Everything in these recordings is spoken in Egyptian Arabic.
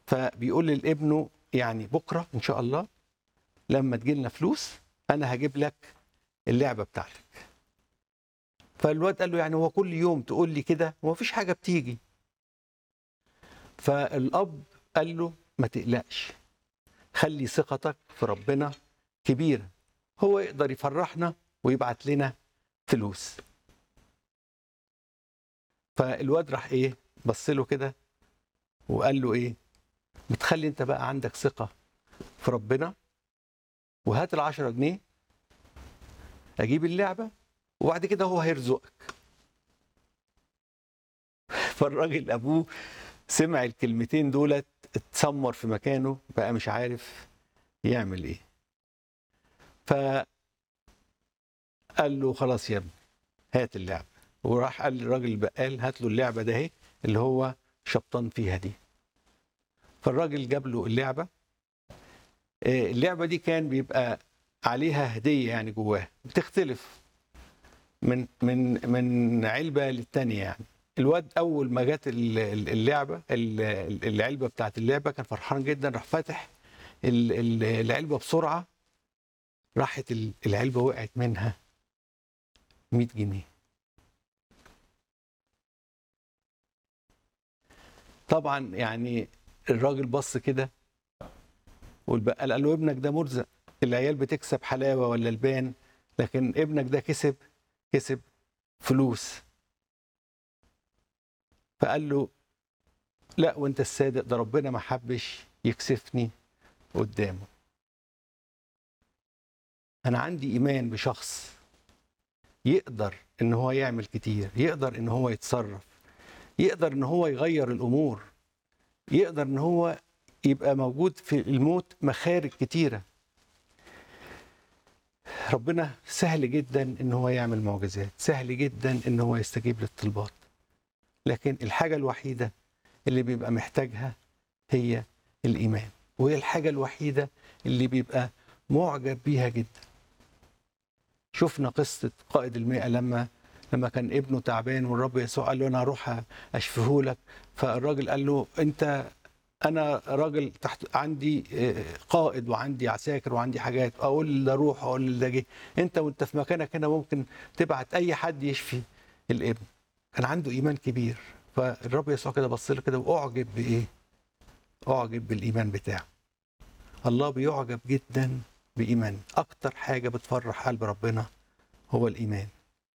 فبيقول لابنه يعني بكره ان شاء الله لما تجي لنا فلوس انا هجيب لك اللعبه بتاعتك فالواد قال له يعني هو كل يوم تقول لي كده وما فيش حاجه بتيجي فالاب قال له ما تقلقش خلي ثقتك في ربنا كبيره هو يقدر يفرحنا ويبعت لنا فلوس فالواد راح ايه بص له كده وقال له ايه بتخلي انت بقى عندك ثقه في ربنا وهات العشرة جنيه اجيب اللعبه وبعد كده هو هيرزقك فالراجل ابوه سمع الكلمتين دولت اتسمر في مكانه بقى مش عارف يعمل ايه ف قال له خلاص يا ابني هات اللعبه وراح قال للراجل البقال هات له اللعبه ده اهي اللي هو شبطان فيها دي فالراجل جاب له اللعبه آه، اللعبه دي كان بيبقى عليها هديه يعني جواها بتختلف من من من علبه للتانيه يعني الواد اول ما جت ال- ال- اللعبه ال- ال- العلبه بتاعت اللعبه كان فرحان جدا راح فاتح ال- ال- العلبه بسرعه راحت ال- العلبه وقعت منها 100 جنيه طبعا يعني الراجل بص كده والبقال قال له ابنك ده مرزق العيال بتكسب حلاوه ولا البان لكن ابنك ده كسب كسب فلوس فقال له لا وانت الصادق ده ربنا ما حبش يكسفني قدامه انا عندي ايمان بشخص يقدر ان هو يعمل كتير يقدر ان هو يتصرف يقدر ان هو يغير الامور يقدر ان هو يبقى موجود في الموت مخارج كتيره ربنا سهل جدا ان هو يعمل معجزات سهل جدا ان هو يستجيب للطلبات لكن الحاجه الوحيده اللي بيبقى محتاجها هي الايمان وهي الحاجه الوحيده اللي بيبقى معجب بيها جدا شفنا قصه قائد المئة لما لما كان ابنه تعبان والرب يسوع قال له انا هروح اشفيه لك فالراجل قال له انت انا راجل تحت عندي آه، قائد وعندي عساكر وعندي حاجات اقول ده روح اقول ده جه انت وانت في مكانك هنا ممكن تبعت اي حد يشفي الابن كان عنده ايمان كبير فالرب يسوع كده بص له كده واعجب بايه؟ اعجب بالايمان بتاعه الله بيعجب جدا بايمان اكتر حاجه بتفرح قلب ربنا هو الايمان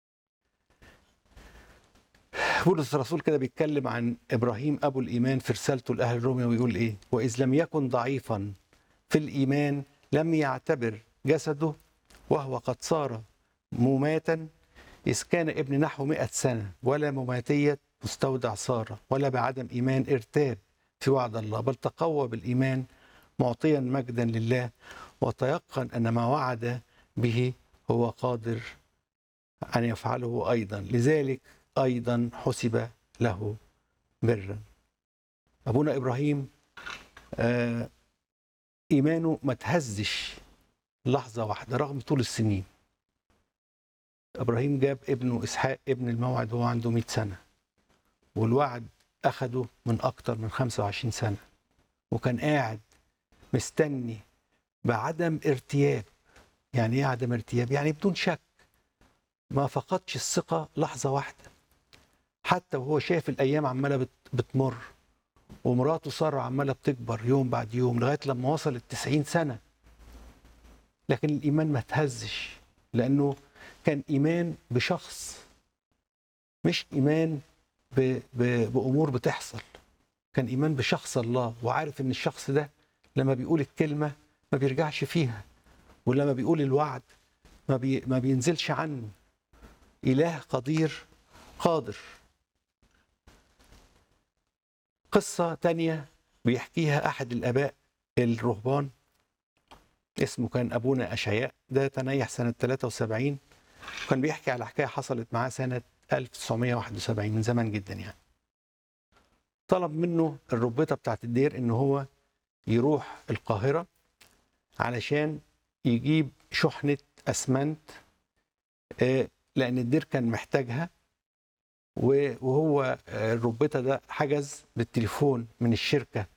بولس الرسول كده بيتكلم عن ابراهيم ابو الايمان في رسالته لاهل روميا ويقول ايه؟ واذ لم يكن ضعيفا في الايمان لم يعتبر جسده وهو قد صار مماتا إذ كان ابن نحو مئة سنة ولا مماتية مستودع سارة ولا بعدم إيمان ارتاب في وعد الله بل تقوى بالإيمان معطيا مجدا لله وتيقن أن ما وعد به هو قادر أن يفعله أيضا لذلك أيضا حسب له برا أبونا إبراهيم آه إيمانه ما تهزش لحظة واحدة رغم طول السنين ابراهيم جاب ابنه اسحاق ابن الموعد وهو عنده 100 سنه والوعد اخده من اكتر من 25 سنه وكان قاعد مستني بعدم ارتياب يعني ايه عدم ارتياب يعني بدون شك ما فقدش الثقه لحظه واحده حتى وهو شايف الايام عماله بت- بتمر ومراته ساره عماله بتكبر يوم بعد يوم لغايه لما وصلت 90 سنه لكن الايمان ما تهزش لانه كان ايمان بشخص مش ايمان ب... ب... بامور بتحصل كان ايمان بشخص الله وعارف ان الشخص ده لما بيقول الكلمه ما بيرجعش فيها ولما بيقول الوعد ما, بي... ما بينزلش عنه اله قدير قادر قصه تانية بيحكيها احد الاباء الرهبان اسمه كان ابونا اشعياء ده تنيح سنه 73 كان بيحكي على حكايه حصلت معاه سنه 1971 من زمان جدا يعني. طلب منه الربيطه بتاعت الدير ان هو يروح القاهره علشان يجيب شحنه اسمنت آه، لان الدير كان محتاجها و- وهو آه، الربيطه ده حجز بالتليفون من الشركه